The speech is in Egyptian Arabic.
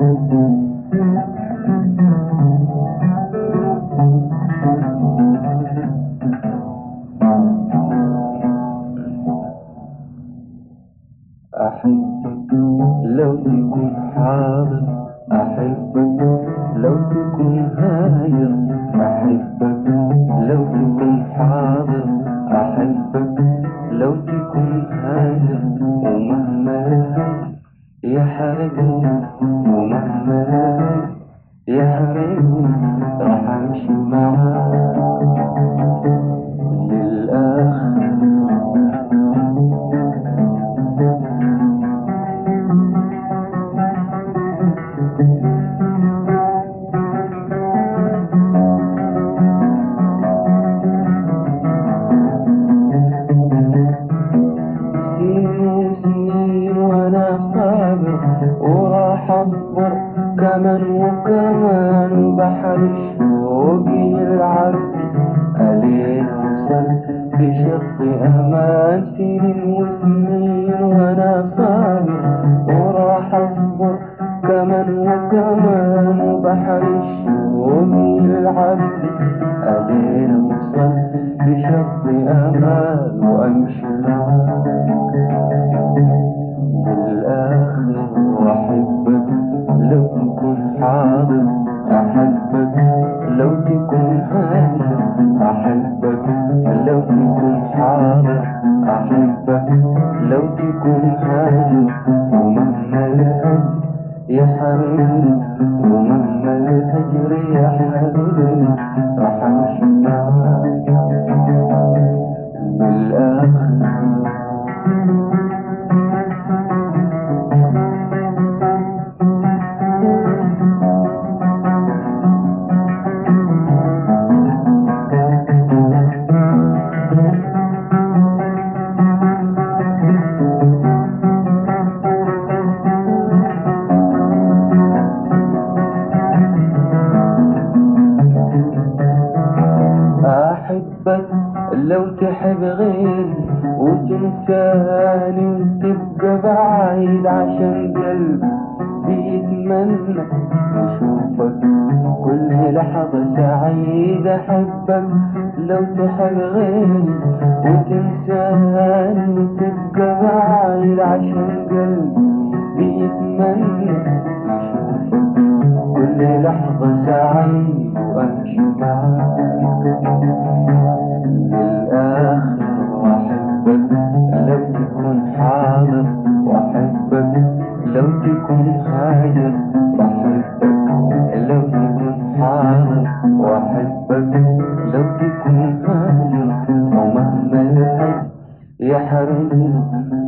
أحبك لو تكون حاضر أحبك لو تكون هاير أحبك لو تكون حاضر أحبك لو تكون هاير ومهما لهي يحرقني ومهما لهي يحرقني راح أمشي معاك للآخر سنين وسنين وانا صابر وراح اصبر كمان وكمان بحر الشوق يلعب علينا وصل بشق امان سنين وسنين وانا صابر وراح اصبر كمان وكمان بحر الشوق يلعب علينا وصل بشق امان وامشي معاك للآخر وأحبك لو تكون حاضر أحبك لو تكون حاضر أحبك لو تكون حاضر أحبك لو تكون حاضر ومهما الهجر يا حبيبي ومهما الهجر يا حبيبي راح أمشي معاك للآخر أحبك لو تحب غيري وتنساني وتبقى بعيد عشان قلبي بيتمنى يشوفك كل لحظة سعيد أحبك لو تحب غيري وتنساني وتبقى بعيد عشان قلبي بيتمنى يشوفك كل لحظة سعيد وأمشي معاك للآخر وأحبك لو تكون حاضر وأحبك لو تكون حاضر وأحبك لو تكون حاضر وأحبك لو تكون حاضر ومهما الحب يحرمني